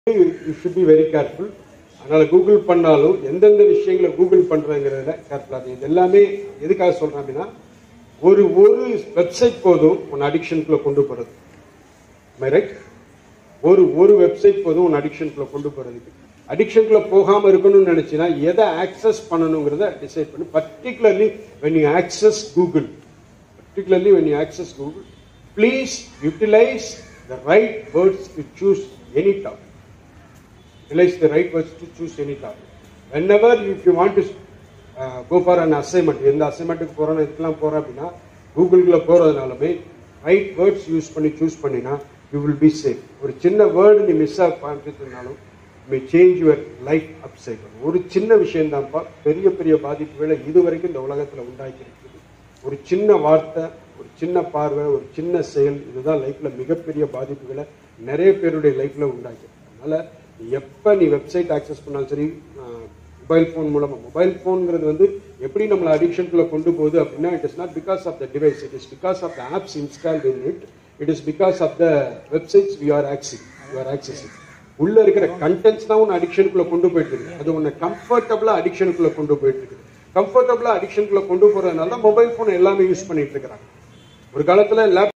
You should be very careful அதனால Google பண்ணாலும் எந்தெந்த விஷயங்களை கூகுள் பண்றதுங்கிறத கேர்ஃபுல்லாக இது எல்லாமே எதுக்காக சொல்றேன் அப்படின்னா ஒரு ஒரு வெப்சைட் போதும் உன் அடிக்ஷனுக்குள்ள கொண்டு போறது ரைட் ஒரு ஒரு வெப்சைட் போதும் உன் அடிக்ஷனுக்குள்ள கொண்டு போறதுக்கு அடிக்ஷனுக்குள்ள போகாம இருக்கணும்னு நினைச்சினா எதை ஆக்சஸ் பண்ணணுங்கிறத டிசைட் பண்ணி particularly when you access Google particularly when you access Google, please utilize the right words to choose any topic. Utilize the right words to choose any topic. Whenever you, if you want to uh, go for an assignment, எந்த அசைன்மெண்ட்டுக்கு போறோம் இதுக்கெல்லாம் போறோம் அப்படின்னா கூகுள்குள்ள போறதுனாலுமே right words use பண்ணி choose பண்ணினா you will be safe ஒரு சின்ன வேர்டு நீ மிஸ் ஆக பண்ணிட்டதுனாலும் may change your life upside ஒரு சின்ன விஷயம் தான்ப்பா பெரிய பெரிய பாதிப்புகளை இதுவரைக்கும் இந்த உலகத்துல உண்டாக்கி இருக்குது ஒரு சின்ன வார்த்தை ஒரு சின்ன பார்வை ஒரு சின்ன செயல் இதுதான் லைஃப்ல மிகப்பெரிய பாதிப்புகளை நிறைய பேருடைய லைஃப்ல உண்டாக்கி அதனால எப்ப நீ வெப்சைட் ஆக்சஸ் பண்ணாலும் சரி மொபைல் ஃபோன் மூலமா மொபைல் ஃபோன்ங்கிறது வந்து எப்படி நம்மளை அடிக்ஷனுக்குள்ள கொண்டு போகுது அப்படின்னா it is not because of the device it is because of the apps installed in it it is because of the websites we are accessing we are accessing உள்ள இருக்கிற கண்டென்ட்ஸ் தான் உன்னை அடிக்ஷனுக்குள்ள கொண்டு போயிட்டு இருக்கு அது உன்னை கம்ஃபர்டபுளா அடிக்ஷனுக்குள்ள கொண்டு போயிட்டு இருக்கு கம்ஃபர்டபுளா அடிக்ஷனுக்குள்ள கொண்டு போறதுனால தான் மொபைல் போன் எல்லாமே யூஸ் பண்ணிட்டு இருக்கிறாங்க ஒரு காலத்துல லேப்